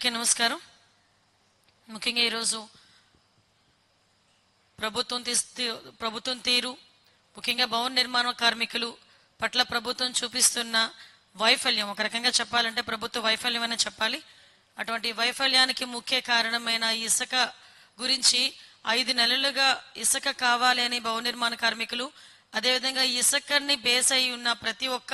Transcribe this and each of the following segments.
అందరికీ నమస్కారం ముఖ్యంగా ఈరోజు ప్రభుత్వం తీస్తే ప్రభుత్వం తీరు ముఖ్యంగా భవన నిర్మాణ కార్మికులు పట్ల ప్రభుత్వం చూపిస్తున్న వైఫల్యం ఒక రకంగా చెప్పాలంటే ప్రభుత్వ వైఫల్యం అనే చెప్పాలి అటువంటి వైఫల్యానికి ముఖ్య కారణమైన ఈ ఇసుక గురించి ఐదు నెలలుగా ఇసుక కావాలి అని భవన నిర్మాణ కార్మికులు అదేవిధంగా ఇసుకని బేస్ అయి ఉన్న ప్రతి ఒక్క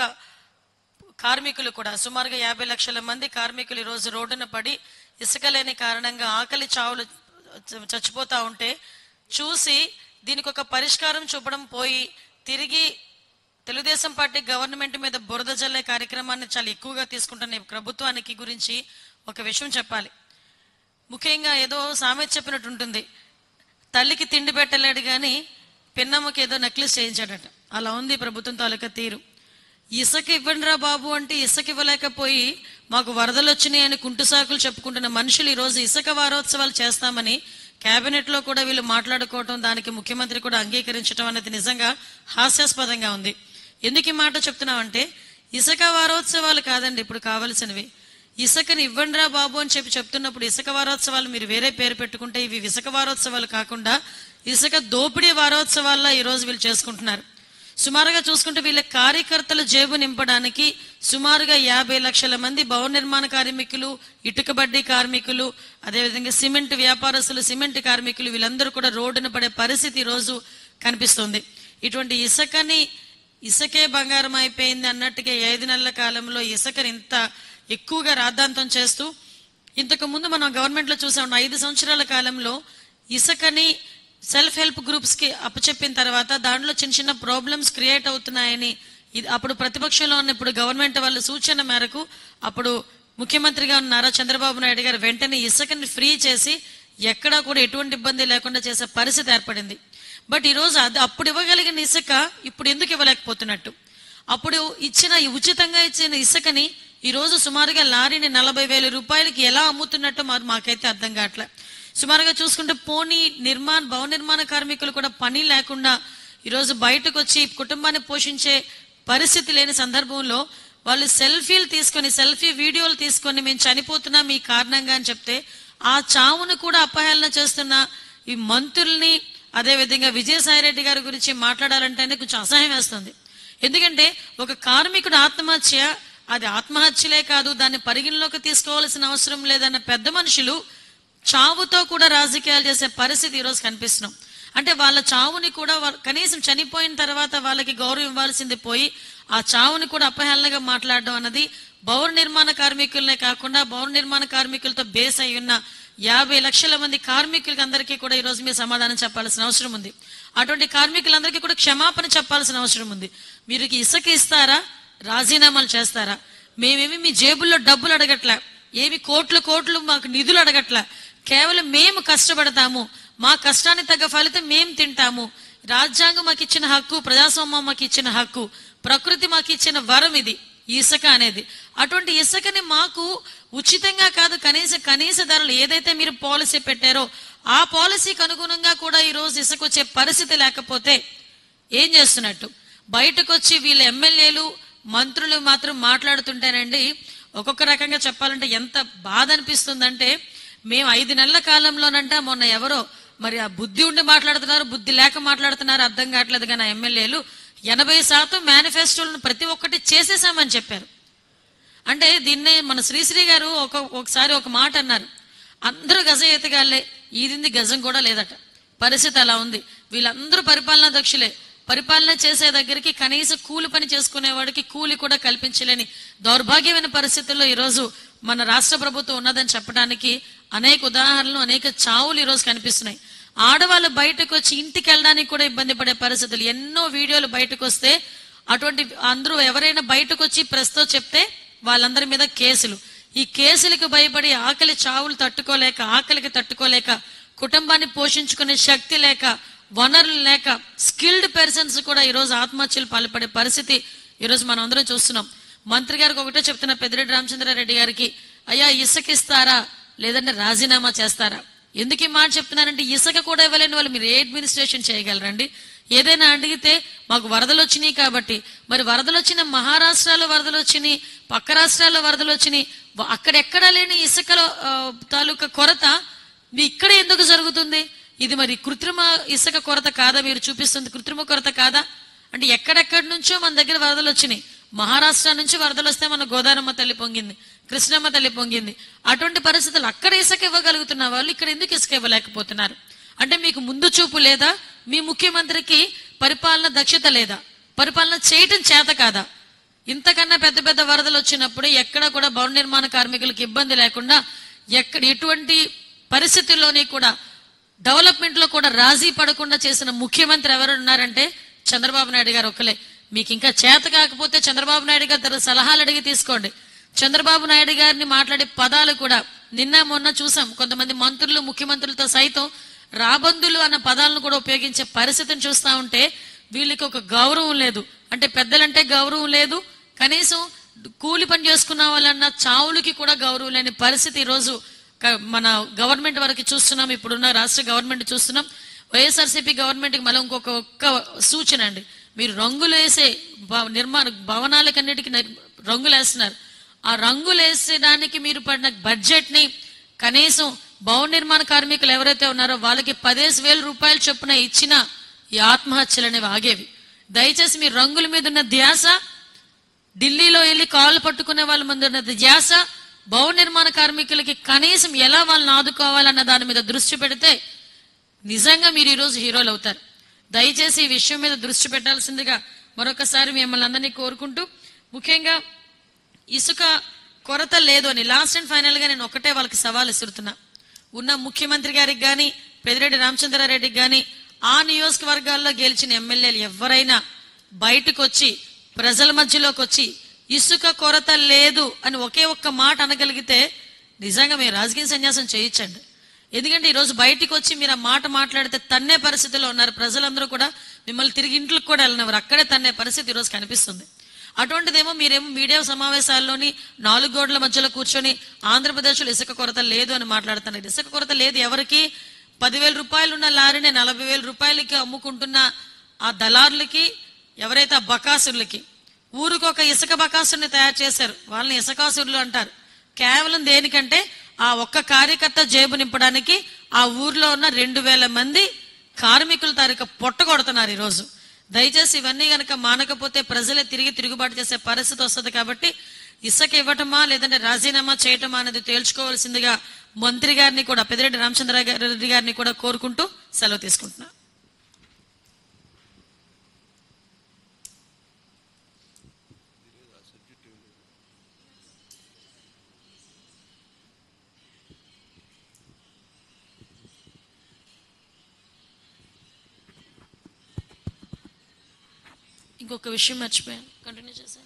కార్మికులు కూడా సుమారుగా యాభై లక్షల మంది కార్మికులు ఈరోజు రోడ్డున పడి ఇసుక లేని కారణంగా ఆకలి చావులు చ- చచ్చిపోతా ఉంటే చూసి దీనికి ఒక పరిష్కారం చూపడం పోయి తిరిగి తెలుగుదేశం పార్టీ గవర్నమెంట్ మీద బురద జల్లే కార్యక్రమాన్ని చాలా ఎక్కువగా తీసుకుంటున్న ఈ ప్రభుత్వానికి గురించి ఒక విషయం చెప్పాలి ముఖ్యంగా ఏదో సామెత చెప్పినట్టు ఉంటుంది తల్లికి తిండి పెట్టలేడు కానీ పిన్నమ్మకి ఏదో నెక్లెస్ చేయించాడట అలా ఉంది ప్రభుత్వం తాలూకా తీరు ఇసుక ఇవ్వండిరా బాబు అంటే ఇసుక ఇవ్వలేకపోయి మాకు వరదలు వచ్చినాయని కుంటు సాకులు చెప్పుకుంటున్న మనుషులు ఈరోజు ఇసుక వారోత్సవాలు చేస్తామని కేబినెట్ లో కూడా వీళ్ళు మాట్లాడుకోవటం దానికి ముఖ్యమంత్రి కూడా అంగీకరించడం అనేది నిజంగా హాస్యాస్పదంగా ఉంది ఎందుకు ఈ మాట చెప్తున్నామంటే ఇసుక వారోత్సవాలు కాదండి ఇప్పుడు కావలసినవి ఇసుకని ఇవ్వండిరా బాబు అని చెప్పి చెప్తున్నప్పుడు ఇసుక వారోత్సవాలు మీరు వేరే పేరు పెట్టుకుంటే ఇవి ఇసుక వారోత్సవాలు కాకుండా ఇసుక దోపిడీ వారోత్సవాల్లో ఈరోజు వీళ్ళు చేసుకుంటున్నారు సుమారుగా చూసుకుంటే వీళ్ళ కార్యకర్తల జేబు నింపడానికి సుమారుగా యాభై లక్షల మంది భవన నిర్మాణ కార్మికులు ఇటుక బడ్డీ కార్మికులు అదేవిధంగా సిమెంట్ వ్యాపారస్తులు సిమెంట్ కార్మికులు వీళ్ళందరూ కూడా రోడ్డున పడే పరిస్థితి ఈరోజు కనిపిస్తుంది ఇటువంటి ఇసుకని ఇసుకే బంగారం అయిపోయింది అన్నట్టుగా ఈ ఐదు నెలల కాలంలో ఇసుకని ఇంత ఎక్కువగా రాద్ధాంతం చేస్తూ ఇంతకు ముందు మనం గవర్నమెంట్ లో చూసాం ఐదు సంవత్సరాల కాలంలో ఇసుకని సెల్ఫ్ హెల్ప్ గ్రూప్స్ కి అప్పచెప్పిన తర్వాత దాంట్లో చిన్న చిన్న ప్రాబ్లమ్స్ క్రియేట్ అవుతున్నాయని ఇది అప్పుడు ప్రతిపక్షంలో ఉన్న ఇప్పుడు గవర్నమెంట్ వాళ్ళ సూచన మేరకు అప్పుడు ముఖ్యమంత్రిగా ఉన్న నారా చంద్రబాబు నాయుడు గారు వెంటనే ఇసుకని ఫ్రీ చేసి ఎక్కడా కూడా ఎటువంటి ఇబ్బంది లేకుండా చేసే పరిస్థితి ఏర్పడింది బట్ ఈరోజు అది అప్పుడు ఇవ్వగలిగిన ఇసుక ఇప్పుడు ఎందుకు ఇవ్వలేకపోతున్నట్టు అప్పుడు ఇచ్చిన ఈ ఉచితంగా ఇచ్చిన ఇసుకని ఈ రోజు సుమారుగా లారీని నలభై వేల రూపాయలకి ఎలా అమ్ముతున్నట్టు మరి మాకైతే అర్థం కావట్లే సుమారుగా చూసుకుంటే పోనీ నిర్మాణ భవన నిర్మాణ కార్మికులు కూడా పని లేకుండా ఈరోజు బయటకు వచ్చి కుటుంబాన్ని పోషించే పరిస్థితి లేని సందర్భంలో వాళ్ళు సెల్ఫీలు తీసుకొని సెల్ఫీ వీడియోలు తీసుకొని మేము చనిపోతున్నాం ఈ కారణంగా అని చెప్తే ఆ చావును కూడా అపహేళన చేస్తున్న ఈ మంత్రుల్ని అదేవిధంగా విజయసాయి రెడ్డి గారి గురించి మాట్లాడాలంటేనే కొంచెం అసహ్యం వేస్తుంది ఎందుకంటే ఒక కార్మికుడు ఆత్మహత్య అది ఆత్మహత్యలే కాదు దాన్ని పరిగణలోకి తీసుకోవాల్సిన అవసరం లేదన్న పెద్ద మనుషులు చావుతో కూడా రాజకీయాలు చేసే పరిస్థితి ఈరోజు కనిపిస్తున్నాం అంటే వాళ్ళ చావుని కూడా వాళ్ళ- కనీసం చనిపోయిన తర్వాత వాళ్ళకి గౌరవం ఇవ్వాల్సింది పోయి ఆ చావుని కూడా అపహేళనగా మాట్లాడడం అన్నది భవన నిర్మాణ కార్మికులనే కాకుండా భవన నిర్మాణ కార్మికులతో బేస్ అయి ఉన్న యాభై లక్షల మంది కార్మికులకి అందరికీ కూడా ఈ రోజు మీరు సమాధానం చెప్పాల్సిన అవసరం ఉంది అటువంటి కార్మికులందరికీ కూడా క్షమాపణ చెప్పాల్సిన అవసరం ఉంది మీరు ఇసుక ఇస్తారా రాజీనామాలు చేస్తారా మేమేమి మీ జేబుల్లో డబ్బులు అడగట్లా ఏమి కోట్లు కోట్లు మాకు నిధులు అడగట్లా కేవలం మేము కష్టపడతాము మా కష్టానికి తగ్గ ఫలితం మేము తింటాము రాజ్యాంగం మాకు ఇచ్చిన హక్కు ప్రజాస్వామ్యం మాకు ఇచ్చిన హక్కు ప్రకృతి మాకు ఇచ్చిన వరం ఇది ఈ ఇసుక అనేది అటువంటి ఇసుకని మాకు ఉచితంగా కాదు కనీస కనీస ధరలు ఏదైతే మీరు పాలసీ పెట్టారో ఆ పాలసీకి అనుగుణంగా కూడా ఈ రోజు ఇసుక వచ్చే పరిస్థితి లేకపోతే ఏం చేస్తున్నట్టు బయటకు వచ్చి వీళ్ళ ఎమ్మెల్యేలు మంత్రులు మాత్రం మాట్లాడుతుంటేనండి ఒక్కొక్క రకంగా చెప్పాలంటే ఎంత బాధ అనిపిస్తుందంటే మేము ఐదు నెలల కాలంలోనంట మొన్న ఎవరో మరి ఆ బుద్ధి ఉండి మాట్లాడుతున్నారు బుద్ధి లేక మాట్లాడుతున్నారు అర్థం కావట్లేదు కానీ ఆ ఎమ్మెల్యేలు ఎనభై శాతం మేనిఫెస్టోలను ప్రతి ఒక్కటి చేసేసామని చెప్పారు అంటే దీన్నే మన శ్రీశ్రీ గారు ఒక ఒకసారి ఒక మాట అన్నారు అందరూ గజ ఎతగాళ్లే ఈదింది గజం కూడా లేదట పరిస్థితి అలా ఉంది వీళ్ళందరూ పరిపాలనా దక్షులే పరిపాలన చేసే దగ్గరికి కనీస కూలి పని చేసుకునేవాడికి కూలి కూడా కల్పించలేని దౌర్భాగ్యమైన పరిస్థితుల్లో ఈరోజు మన రాష్ట్ర ప్రభుత్వం ఉన్నదని చెప్పడానికి అనేక ఉదాహరణలు అనేక చావులు ఈరోజు కనిపిస్తున్నాయి ఆడవాళ్ళు బయటకు వచ్చి ఇంటికి వెళ్ళడానికి కూడా ఇబ్బంది పడే పరిస్థితులు ఎన్నో వీడియోలు బయటకు వస్తే అటువంటి అందరూ ఎవరైనా బయటకు వచ్చి ప్రెస్తో చెప్తే వాళ్ళందరి మీద కేసులు ఈ కేసులకు భయపడి ఆకలి చావులు తట్టుకోలేక ఆకలికి తట్టుకోలేక కుటుంబాన్ని పోషించుకునే శక్తి లేక వనరులు లేక స్కిల్డ్ పర్సన్స్ కూడా ఈరోజు ఆత్మహత్యలు పాల్పడే పరిస్థితి ఈరోజు మనం అందరం చూస్తున్నాం మంత్రి గారికి ఒకటే చెప్తున్నా పెద్దిరెడ్డి రామచంద్రారెడ్డి గారికి అయ్యా ఇసుక ఇస్తారా లేదంటే రాజీనామా చేస్తారా ఎందుకు ఈ మాట చెప్తున్నారంటే ఇసుక కూడా ఇవ్వలేని వాళ్ళు మీరు ఏ అడ్మినిస్ట్రేషన్ చేయగలరండి ఏదైనా అడిగితే మాకు వరదలు వచ్చినాయి కాబట్టి మరి వరదలు వచ్చిన మహారాష్ట్రలో వరదలు వచ్చినాయి పక్క రాష్ట్రాల్లో వరదలు వచ్చినాయి వ- అక్కడెక్కడా లేని ఇసుకలో ఆ, తాలూకా కొరత మీ ఇక్కడ ఎందుకు జరుగుతుంది ఇది మరి కృత్రిమ ఇసుక కొరత కాదా మీరు చూపిస్తుంది కృత్రిమ కొరత కాదా అంటే ఎక్కడెక్కడి నుంచో మన దగ్గర వరదలు వచ్చినాయి మహారాష్ట్ర నుంచి వరదలు వస్తే మన గోదావరమ్మ తల్లి పొంగింది కృష్ణమ్మ తల్లి పొంగింది అటువంటి పరిస్థితులు అక్కడ ఇసుక ఇవ్వగలుగుతున్న వాళ్ళు ఇక్కడ ఎందుకు ఇసుక ఇవ్వలేకపోతున్నారు అంటే మీకు ముందు చూపు లేదా మీ ముఖ్యమంత్రికి పరిపాలన దక్షత లేదా పరిపాలన చేయటం చేత కాదా ఇంతకన్నా పెద్ద పెద్ద వరదలు వచ్చినప్పుడు ఎక్కడ కూడా భవన నిర్మాణ కార్మికులకు ఇబ్బంది లేకుండా ఎక్కడ ఎటువంటి పరిస్థితుల్లోని కూడా డెవలప్మెంట్ లో కూడా రాజీ పడకుండా చేసిన ముఖ్యమంత్రి ఎవరు ఉన్నారంటే చంద్రబాబు నాయుడు గారు ఒక్కలే మీకు ఇంకా చేత కాకపోతే చంద్రబాబు నాయుడు గారి దగ్గర సలహాలు అడిగి తీసుకోండి చంద్రబాబు నాయుడు గారిని మాట్లాడే పదాలు కూడా నిన్న మొన్న చూసాం కొంతమంది మంత్రులు ముఖ్యమంత్రులతో సైతం రాబందులు అన్న పదాలను కూడా ఉపయోగించే పరిస్థితిని చూస్తా ఉంటే వీళ్ళకి ఒక గౌరవం లేదు అంటే పెద్దలంటే గౌరవం లేదు కనీసం కూలి పని చేసుకున్న వాళ్ళన్న చావులకి కూడా గౌరవం లేని పరిస్థితి ఈరోజు క- మన గవర్నమెంట్ వరకు చూస్తున్నాం ఇప్పుడున్న రాష్ట్ర గవర్నమెంట్ చూస్తున్నాం వైఎస్ఆర్సీపీ గవర్నమెంట్కి మళ్ళీ ఇంకొక ఒక్క సూచన అండి మీరు రంగులు వేసే భవ- నిర్మాణ భవనాలకన్నిటికీ ని- రంగులు వేస్తున్నారు ఆ రంగులు వేసేదానికి మీరు పడిన బడ్జెట్ ని కనీసం భవన నిర్మాణ కార్మికులు ఎవరైతే ఉన్నారో వాళ్ళకి పదేసి వేల రూపాయలు చొప్పున ఇచ్చిన ఈ ఆత్మహత్యలు అనేవి ఆగేవి దయచేసి మీ రంగుల మీద ఉన్న ధ్యాస ఢిల్లీలో వెళ్ళి కాళ్ళు పట్టుకునే వాళ్ళ ముందు ఉన్నది ధ్యాస భవన నిర్మాణ కార్మికులకి కనీసం ఎలా వాళ్ళని ఆదుకోవాలన్న దాని మీద దృష్టి పెడితే నిజంగా మీరు ఈరోజు హీరోలు అవుతారు దయచేసి ఈ విషయం మీద దృష్టి పెట్టాల్సిందిగా మరొకసారి మిమ్మల్ని అందరినీ కోరుకుంటూ ముఖ్యంగా ఇసుక కొరత లేదు అని లాస్ట్ అండ్ ఫైనల్ గా నేను ఒకటే వాళ్ళకి సవాల్ ఇస్తున్నా ఉన్న ముఖ్యమంత్రి గారికి కానీ పెదిరెడ్డి రామచంద్రారెడ్డికి కానీ ఆ నియోజకవర్గాల్లో గెలిచిన ఎమ్మెల్యేలు ఎవరైనా బయటకు వచ్చి ప్రజల మధ్యలోకి వచ్చి ఇసుక కొరత లేదు అని ఒకే ఒక్క మాట అనగలిగితే నిజంగా మీరు రాజకీయ సన్యాసం చేయించండి ఎందుకంటే ఈరోజు బయటికి వచ్చి మీరు ఆ మాట మాట్లాడితే తన్నే పరిస్థితిలో ఉన్నారు ప్రజలందరూ కూడా మిమ్మల్ని తిరిగి ఇంట్లోకి కూడా వెళ్ళినవారు అక్కడే తన్నే పరిస్థితి ఈరోజు కనిపిస్తుంది అటువంటిదేమో మీరేమో మీడియా సమావేశాల్లోని నాలుగు గోడల మధ్యలో కూర్చొని ఆంధ్రప్రదేశ్లో ఇసుక కొరత లేదు అని మాట్లాడుతున్నారు ఇసుక కొరత లేదు ఎవరికి పదివేల రూపాయలు ఉన్న లారీని నలభై వేల రూపాయలకి అమ్ముకుంటున్న ఆ దళారులకి ఎవరైతే ఆ బకాసురులకి ఊరికి ఒక ఇసుక బకాసుని తయారు చేశారు వాళ్ళని ఇసుకాసురులు అంటారు కేవలం దేనికంటే ఆ ఒక్క కార్యకర్త జేబు నింపడానికి ఆ ఊర్లో ఉన్న రెండు వేల మంది కార్మికుల తారీఖు పొట్ట కొడుతున్నారు ఈరోజు దయచేసి ఇవన్నీ గనక మానకపోతే ప్రజలే తిరిగి తిరుగుబాటు చేసే పరిస్థితి వస్తుంది కాబట్టి ఇసుక ఇవ్వటమా లేదంటే రాజీనామా చేయటమా అనేది తేల్చుకోవాల్సిందిగా మంత్రి గారిని కూడా పెద్దిరెడ్డి రామచంద్ర రెడ్డి గారిని కూడా కోరుకుంటూ సెలవు తీసుకుంటున్నా ఇంకొక విషయం మర్చిపోయాను కంటిన్యూ చేశాను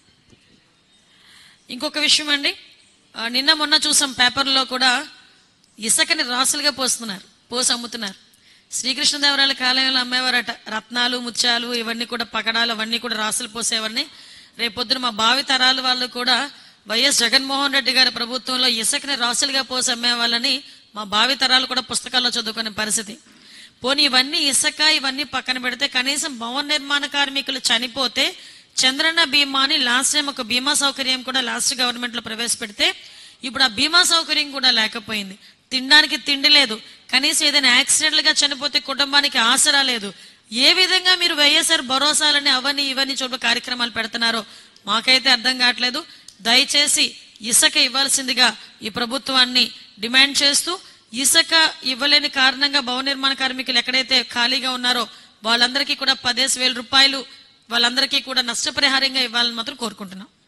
ఇంకొక విషయం అండి ఆ, నిన్న మొన్న చూసాం పేపర్లో కూడా ఇసుకని రాసులుగా పోస్తున్నారు పోసి అమ్ముతున్నారు శ్రీకృష్ణదేవరాయల కాలంలో అమ్మేవారట రత్నాలు ముత్యాలు ఇవన్నీ కూడా పకడాలు అవన్నీ కూడా రాసులు పోసేవన్నీ రేపొద్దున మా భావి తరాల వాళ్ళు కూడా వైఎస్ జగన్మోహన్ రెడ్డి గారి ప్రభుత్వంలో ఇసుకని రాసులుగా పోసి అమ్మేవాళ్ళని మా భావి తరాలు కూడా పుస్తకాల్లో చదువుకునే పరిస్థితి పోనీ ఇవన్నీ ఇసుక ఇవన్నీ పక్కన పెడితే కనీసం భవన నిర్మాణ కార్మికులు చనిపోతే చంద్రన్న బీమా అని లాస్ట్ టైం ఒక బీమా సౌకర్యం కూడా లాస్ట్ గవర్నమెంట్ లో ప్రవేశపెడితే ఇప్పుడు ఆ బీమా సౌకర్యం కూడా లేకపోయింది తినడానికి తిండి లేదు కనీసం ఏదైనా యాక్సిడెంట్ గా చనిపోతే కుటుంబానికి ఆసరా లేదు ఏ విధంగా మీరు వైఎస్ఆర్ భరోసాలని అవన్నీ ఇవన్నీ చూడ కార్యక్రమాలు పెడుతున్నారో మాకైతే అర్థం కావట్లేదు దయచేసి ఇసుక ఇవ్వాల్సిందిగా ఈ ప్రభుత్వాన్ని డిమాండ్ చేస్తూ ఇసుక ఇవ్వలేని కారణంగా భవన నిర్మాణ కార్మికులు ఎక్కడైతే ఖాళీగా ఉన్నారో వాళ్ళందరికీ కూడా పదేసి వేల రూపాయలు వాళ్ళందరికీ కూడా నష్టపరిహారంగా ఇవ్వాలని మాత్రం కోరుకుంటున్నాం